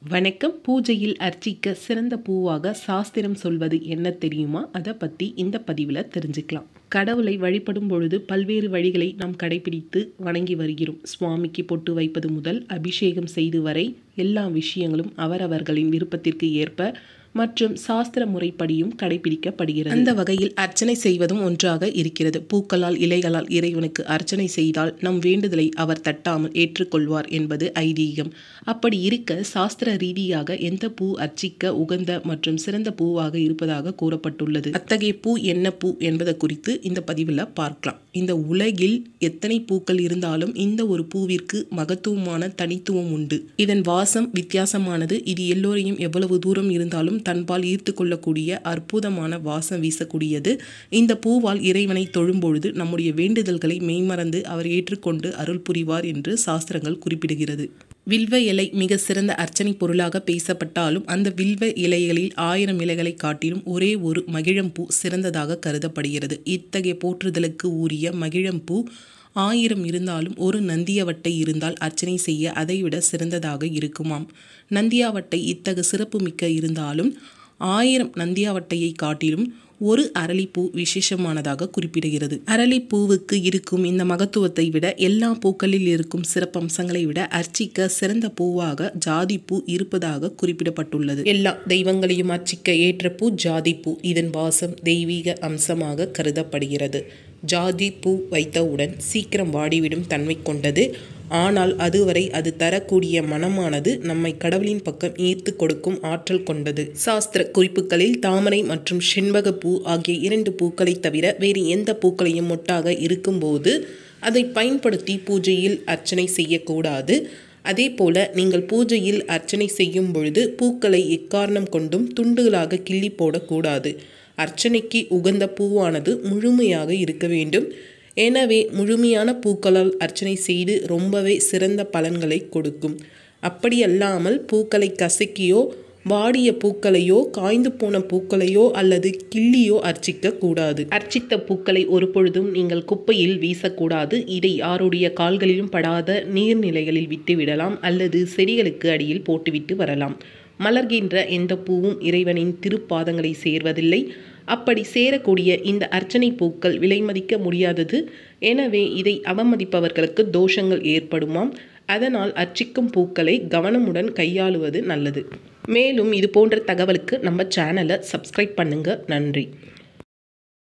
வணக்கம் பூஜையில் அர்ச்சிக்க சிறந்த பூவாக சாஸ்திரம் சொல்வது என்ன தெரியுமா அதை பற்றி இந்த பதிவில் தெரிஞ்சுக்கலாம் கடவுளை வழிபடும் பொழுது பல்வேறு வழிகளை நாம் கடைபிடித்து வணங்கி வருகிறோம் சுவாமிக்கு பொட்டு வைப்பது முதல் அபிஷேகம் செய்து வரை எல்லா விஷயங்களும் அவரவர்களின் விருப்பத்திற்கு ஏற்ப மற்றும் சாஸ்திர முறைப்படியும் கடைபிடிக்கப்படுகிறது அந்த வகையில் அர்ச்சனை செய்வதும் ஒன்றாக இருக்கிறது பூக்களால் இலைகளால் இறைவனுக்கு அர்ச்சனை செய்தால் நம் வேண்டுதலை அவர் தட்டாமல் ஏற்றுக்கொள்வார் என்பது ஐதீகம் அப்படி இருக்க சாஸ்திர ரீதியாக எந்த பூ அர்ச்சிக்க உகந்த மற்றும் சிறந்த பூவாக இருப்பதாக கூறப்பட்டுள்ளது அத்தகைய பூ என்ன பூ என்பது குறித்து இந்த பதிவில் பார்க்கலாம் இந்த உலகில் எத்தனை பூக்கள் இருந்தாலும் இந்த ஒரு பூவிற்கு மகத்துவமான தனித்துவம் உண்டு இதன் வாசம் வித்தியாசமானது இது எல்லோரையும் எவ்வளவு தூரம் இருந்தாலும் தன்பால் ஈர்த்து கொள்ளக்கூடிய அற்புதமான வாசம் வீசக்கூடியது இந்த பூவால் இறைவனை தொழும்பொழுது நம்முடைய வேண்டுதல்களை மெய்மறந்து அவர் ஏற்றுக்கொண்டு அருள் புரிவார் என்று சாஸ்திரங்கள் குறிப்பிடுகிறது வில்வ இலை மிக சிறந்த அர்ச்சனை பொருளாக பேசப்பட்டாலும் அந்த வில்வ இலைகளில் ஆயிரம் இலைகளை காட்டிலும் ஒரே ஒரு மகிழம்பூ சிறந்ததாக கருதப்படுகிறது இத்தகைய போற்றுதலுக்கு உரிய மகிழம்பூ ஆயிரம் இருந்தாலும் ஒரு நந்தியவட்டை இருந்தால் அர்ச்சனை செய்ய அதைவிட சிறந்ததாக இருக்குமாம் நந்தியாவட்டை இத்தகு சிறப்புமிக்க இருந்தாலும் ஆயிரம் நந்தியாவட்டையை காட்டிலும் ஒரு அரளிப்பூ விசேஷமானதாக குறிப்பிடுகிறது அரளிப்பூவுக்கு இருக்கும் இந்த மகத்துவத்தை விட எல்லா பூக்களில் இருக்கும் சிறப்பம்சங்களை விட அர்ச்சிக்க சிறந்த பூவாக ஜாதிப்பூ இருப்பதாக குறிப்பிடப்பட்டுள்ளது எல்லா தெய்வங்களையும் அர்ச்சிக்க ஏற்ற பூ ஜாதிப்பூ இதன் வாசம் தெய்வீக அம்சமாக கருதப்படுகிறது ஜாதி பூ வைத்தவுடன் சீக்கிரம் வாடிவிடும் தன்மை கொண்டது ஆனால் அதுவரை அது தரக்கூடிய மனமானது நம்மை கடவுளின் பக்கம் ஈர்த்து கொடுக்கும் ஆற்றல் கொண்டது சாஸ்திர குறிப்புகளில் தாமரை மற்றும் செண்பக பூ ஆகிய இரண்டு பூக்களை தவிர வேறு எந்த பூக்களையும் மொட்டாக இருக்கும்போது அதை பயன்படுத்தி பூஜையில் அர்ச்சனை செய்யக்கூடாது அதே போல நீங்கள் பூஜையில் அர்ச்சனை செய்யும் பொழுது பூக்களை எக்காரணம் கொண்டும் துண்டுகளாக கிள்ளி போடக்கூடாது அர்ச்சனைக்கு உகந்த பூவானது முழுமையாக இருக்க வேண்டும் எனவே முழுமையான பூக்களால் அர்ச்சனை செய்து ரொம்பவே சிறந்த பலன்களை கொடுக்கும் அப்படியல்லாமல் பூக்களை கசக்கியோ வாடிய பூக்களையோ காய்ந்து போன பூக்களையோ அல்லது கிள்ளியோ அர்ச்சிக்க கூடாது அர்ச்சித்த பூக்களை ஒரு பொழுதும் நீங்கள் குப்பையில் வீசக்கூடாது இதை யாருடைய கால்களிலும் படாத நீர்நிலைகளில் விட்டு விடலாம் அல்லது செடிகளுக்கு அடியில் போட்டுவிட்டு வரலாம் மலர்கின்ற எந்த பூவும் இறைவனின் திருப்பாதங்களை சேர்வதில்லை அப்படி சேரக்கூடிய இந்த அர்ச்சனை பூக்கள் விலை மதிக்க முடியாதது எனவே இதை அவமதிப்பவர்களுக்கு தோஷங்கள் ஏற்படுமாம் அதனால் அர்ச்சிக்கும் பூக்களை கவனமுடன் கையாளுவது நல்லது மேலும் இது போன்ற தகவலுக்கு நம்ம சேனலை சப்ஸ்கிரைப் பண்ணுங்க நன்றி